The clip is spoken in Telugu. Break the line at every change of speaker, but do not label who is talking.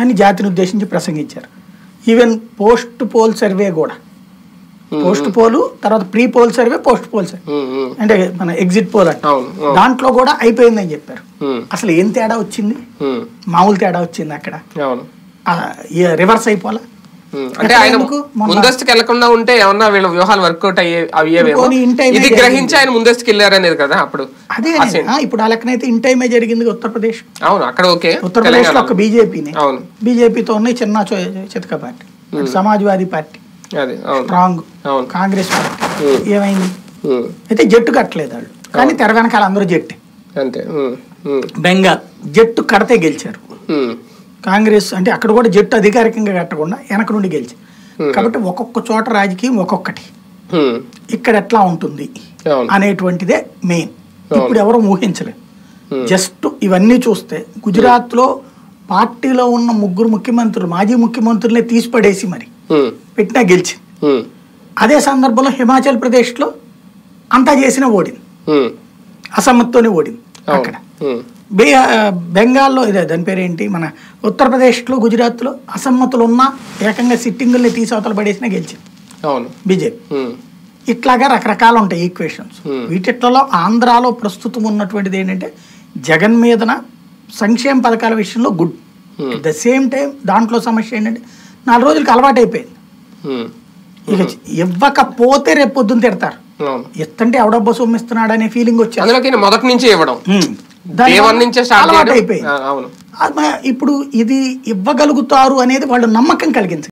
అని జాతిని ఉద్దేశించి ప్రసంగించారు ఈవెన్ పోస్ట్ పోల్ సర్వే కూడా పోస్ట్ పోల్ తర్వాత pre poll survey post poll survey
um, um,
అంటే మన ఎగ్జిట్ పోల్ అంటే
అవును అవును.
దాంట్లో కూడా అయిపోయిందని చెప్పారు
ఉమ్,
అసలు ఏం తేడా వచ్చింది
ఉమ్,
మామూలు తేడా వచ్చింది అక్కడ
అవును
రివర్స్ అయిపోలా
ఉమ్, అంటే
ఎక్కడ
ఆయన
ఎందుకు? మొన్న-
ముందస్తుకు వెళ్లకుండా ఉంటే ఏమన్నా వీళ్ళ వ్యూహాలు వర్కౌట్ అయ్యే అయ్యేవేమో
పోనీ in time
ఇది
ఏ
గ్రహించి ఆయన ముందస్తుకు వెళ్ళారనేది కదా అప్పుడు
అదే
ఆ scene.
ఆ, ఇప్పుడు ఆ లెక్కనైతే ఇన్ టైమే జరిగింది ఉత్తరప్రదేశ్
అవును అక్కడ ఓకే
ఉత్తరప్రదేశ్ లో
తెలంగాణ
ఒక బీజేపీని
అవును
బీజేపీతో ఉన్నాయి చిన్న చో- చితక పార్టీ అటు సమాజ్వాదీ పార్టీ
అదే అవును
స్ట్రాంగ్
అవును
కాంగ్రెస్ పార్టీ
ఉమ్,
ఏమైంది
ఉమ్,
అయితే జట్టు కట్టలేదు వాళ్ళు కానీ తెర వెనకాల అందరూ జట్టే
అంతే ఉమ్, ఉమ్,
బెంగాల్ జట్టు కడితే గెలిచారు
ఉమ్,
కాంగ్రెస్ అంటే అక్కడ కూడా జట్టు అధికారికంగా కట్టకుండా వెనక నుండి గెలిచి కాబట్టి ఒక్కొక్క చోట రాజకీయం ఒక్కొక్కటి
ఉమ్,
ఇక్కడ ఎట్లా ఉంటుంది
అవును
అనేటువంటిదే మెయిన్ ఇప్పుడు ఎవరు ఊహించలేదు
Hmm.
జస్ట్ ఇవన్నీ చూస్తే గుజరాత్ లో పార్టీలో ఉన్న ముగ్గురు ముఖ్యమంత్రులు మాజీ ముఖ్యమంత్రులనే తీసిపడేసి మరి
ఉమ్,
పెట్టినా గెలిచింది
ఉమ్,
అదే సందర్భంలో హిమాచల్ ప్రదేశ్లో అంతా చేసినా ఓడింది
ఉమ్,
అసమ్మతితోనే ఓడింది
అవును
అక్కడ
ఉమ్,
బే బెంగాల్లో ఇదే దాని పేరేంటి మన ఉత్తరప్రదేశ్లో గుజరాత్లో అసమ్మతులు ఉన్నా ఏకంగా సిట్టింగుల్ని తీసి అవతల పడేసినా గెలిచింది
అవును
బీజేపీ
ఉమ్,
ఇట్లాగా రకరకాలు ఉంటాయి ఈక్వేషన్స్
Hmm.
వీటిట్లో ఆంధ్రాలో ప్రస్తుతం ఉన్నటువంటిది ఏంటంటే జగన్ మీదన సంక్షేమ పథకాల విషయంలో good
Hmm.
The same time దాంట్లో సమస్య ఏంటంటే నాలుగు రోజులకి అలవాటు అయిపోయింది
ఉమ్,
ఇక ఇవ్వకపోతే రేపు పొద్దున్న తిడతారు
అవును
ఎత్తంటే ఎవడబ్బా సొమ్మిస్తున్నాడు అనే ఫీలింగ్ వచ్చేది
అందులోకి ఈయన మొదటి నుంచి ఇవ్వడం
Hmm.
డే
దానివల్ల
వన్ నుంచే స్టార్ట్
అలవాటు
చేయడం
అయిపోయింది
ఆ, అవును
అది ఇప్పుడు ఇది ఇవ్వగలుగుతారు అనేది వాళ్ళు నమ్మకం కలిగించారు